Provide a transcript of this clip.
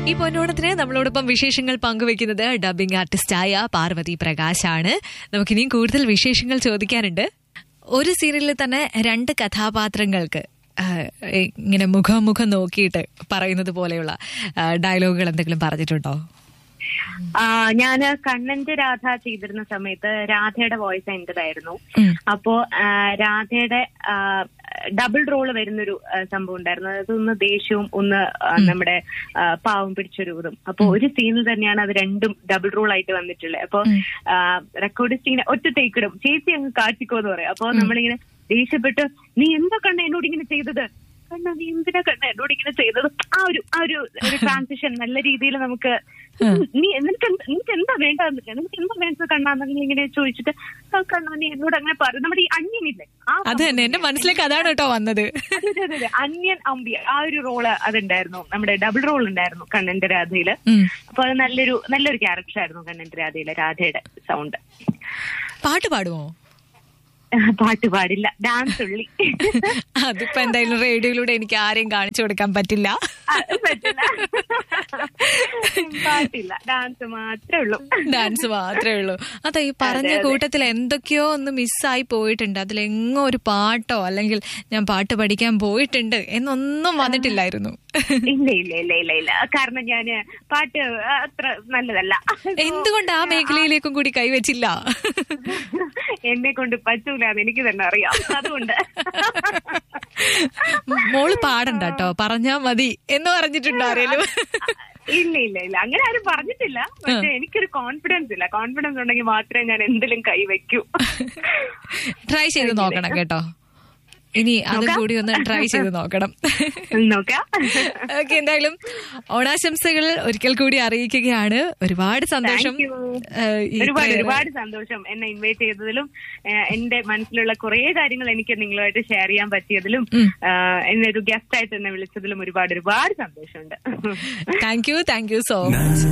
ഈ പൊന്നോണത്തിന് നമ്മളോടൊപ്പം വിശേഷങ്ങൾ പങ്കുവെക്കുന്നത് ഡബിംഗ് ആർട്ടിസ്റ്റായ പാർവതി പ്രകാശാണ് നമുക്കിനിയും കൂടുതൽ വിശേഷങ്ങൾ ചോദിക്കാനുണ്ട് ഒരു സീരിയലിൽ തന്നെ രണ്ട് കഥാപാത്രങ്ങൾക്ക് ആ, ഇങ്ങനെ മുഖാമുഖം നോക്കിയിട്ട് പറയുന്നത് പോലെയുള്ള ആ, ഡയലോഗുകൾ എന്തെങ്കിലും പറഞ്ഞിട്ടുണ്ടോ ആ, ഞാന് കണ്ണന്റെ രാധ ചെയ്തിരുന്ന സമയത്ത് രാധയുടെ വോയിസ് എന്റേതായിരുന്നു ഉം. അപ്പോ ആ, രാധയുടെ ഡബിൾ റോള് വരുന്നൊരു ആ, സംഭവം ഉണ്ടായിരുന്നു അതായത് ഒന്ന് ദേഷ്യവും ഒന്ന് ആ, നമ്മുടെ ആ, പാവം പിടിച്ചൊരു ഇതും അപ്പൊ ഒരു സീനിൽ തന്നെയാണ് അത് രണ്ടും ഡബിൾ റോൾ ആയിട്ട് വന്നിട്ടുള്ളത് അപ്പൊ റെക്കോർഡിസ്റ്റ് ഇങ്ങനെ ഒറ്റ ടേക്ക് ഇടും ചേച്ചി അങ്ങ് കാട്ടിക്കോ എന്ന് പറയും അപ്പൊ നമ്മളിങ്ങനെ ദേഷ്യപ്പെട്ട് നീ എന്താ കണ്ണ എന്നോട് ഇങ്ങനെ ചെയ്തത് കണ്ണ നീ എന്തിനാ കണ്ണ എന്നോട് ഇങ്ങനെ ചെയ്തത് ആ ഒരു ആ ഒരു ഒരു ട്രാൻസിഷൻ നല്ല രീതിയിൽ നമുക്ക് നീ നിനക്ക് എന്ത് നിനക്ക് എന്താ വേണ്ടത് നിനക്ക് എന്താ വേണ്ടത് കണ്ണാന്ന് ഇങ്ങനെ ചോദിച്ചിട്ട് "ആ, കണ്ണാ നീ എന്നോട് അങ്ങനെ പറയും നമ്മുടെ ഈ അന്യനില്ലേ ആ അത് തന്നെ എന്റെ മനസ്സിലേക്ക് അതാണ് കേട്ടോ വന്നത് അതെ, അതെ, അതെ, അതെ. അന്യൻ അമ്പി ആ ഒരു റോള് അതുണ്ടായിരുന്നു നമ്മുടെ ഡബിൾ റോൾ ഉണ്ടായിരുന്നു കണ്ണന്റെ രാധയില് ഉം. അപ്പൊ അത് നല്ലൊരു നല്ലൊരു ക്യാരക്ടർ ആയിരുന്നു കണ്ണന്റെ രാധയിലെ രാധയുടെ സൗണ്ട് പാട്ട് പാടുമോ പാട്ട് പാടില്ല ഡാൻസ് ഉള്ളി അതിപ്പോ എന്തായാലും റേഡിയോയിലൂടെ എനിക്ക് ആരെയും കാണിച്ചു കൊടുക്കാൻ പറ്റില്ല അത് പറ്റില്ല പാട്ടില്ല ഡാൻസ് മാത്രമേ ഉള്ളൂ ഡാൻസ് മാത്രമേ ഉള്ളൂ അതെ ഈ പറഞ്ഞ കൂട്ടത്തിൽ എന്തൊക്കെയോ ഒന്ന് മിസ്സായി പോയിട്ടുണ്ട് അതിലെങ്ങോ ഒരു പാട്ടോ അല്ലെങ്കിൽ ഞാൻ പാട്ട് പഠിക്കാൻ പോയിട്ടുണ്ട് എന്നൊന്നും വന്നിട്ടില്ലായിരുന്നു ഇല്ല ഇല്ല ഇല്ല ഇല്ല ഇല്ല കാരണം ഞാന് പാട്ട് അത്ര നല്ലതല്ല എന്തുകൊണ്ട് ആ മേഖലയിലേക്കും കൂടി കൈവച്ചില്ല എന്നെ കൊണ്ട് പറ്റൂല എന്ന് എനിക്ക് തന്നെ അറിയാം അതുകൊണ്ട് മോള് പാടണ്ട കേട്ടോ പറഞ്ഞാ മതി എന്ന് പറഞ്ഞിട്ടുണ്ടോ ആരേലും ഇല്ല ഇല്ല ഇല്ല അങ്ങനെ ആരും പറഞ്ഞിട്ടില്ല പക്ഷെ എനിക്കൊരു കോൺഫിഡൻസ് ഇല്ല കോൺഫിഡൻസ് ഉണ്ടെങ്കിൽ മാത്രമേ ഞാൻ എന്തിലും കൈവയ്ക്കൂ ട്രൈ ചെയ്ത് നോക്കണം കേട്ടോ ഇനി അതും കൂടി ഒന്ന് ട്രൈ ചെയ്ത് നോക്കണം നോക്കാം ഓക്കെ എന്തായാലും ഓണാശംസകൾ ഒരിക്കൽ കൂടി അറിയിക്കുകയാണ് ഒരുപാട് സന്തോഷം Thank you. ഏഹ്, ഈ ഒരുപാട് ഇത്രയേറെ- ഒരുപാട് സന്തോഷം എന്നെ ഇൻവൈറ്റ് ചെയ്തതിലും ഏഹ്, എന്റെ മനസ്സിലുള്ള കുറെ കാര്യങ്ങൾ എനിക്ക് നിങ്ങളുമായിട്ട് ഷെയർ ചെയ്യാൻ പറ്റിയതിലും ഏഹ്, എന്നെ ഒരു ഗസ്റ്റ് ആയിട്ട് എന്നെ വിളിച്ചതിലും ഒരുപാട് ഒരുപാട് സന്തോഷമുണ്ട് thank you thank you so much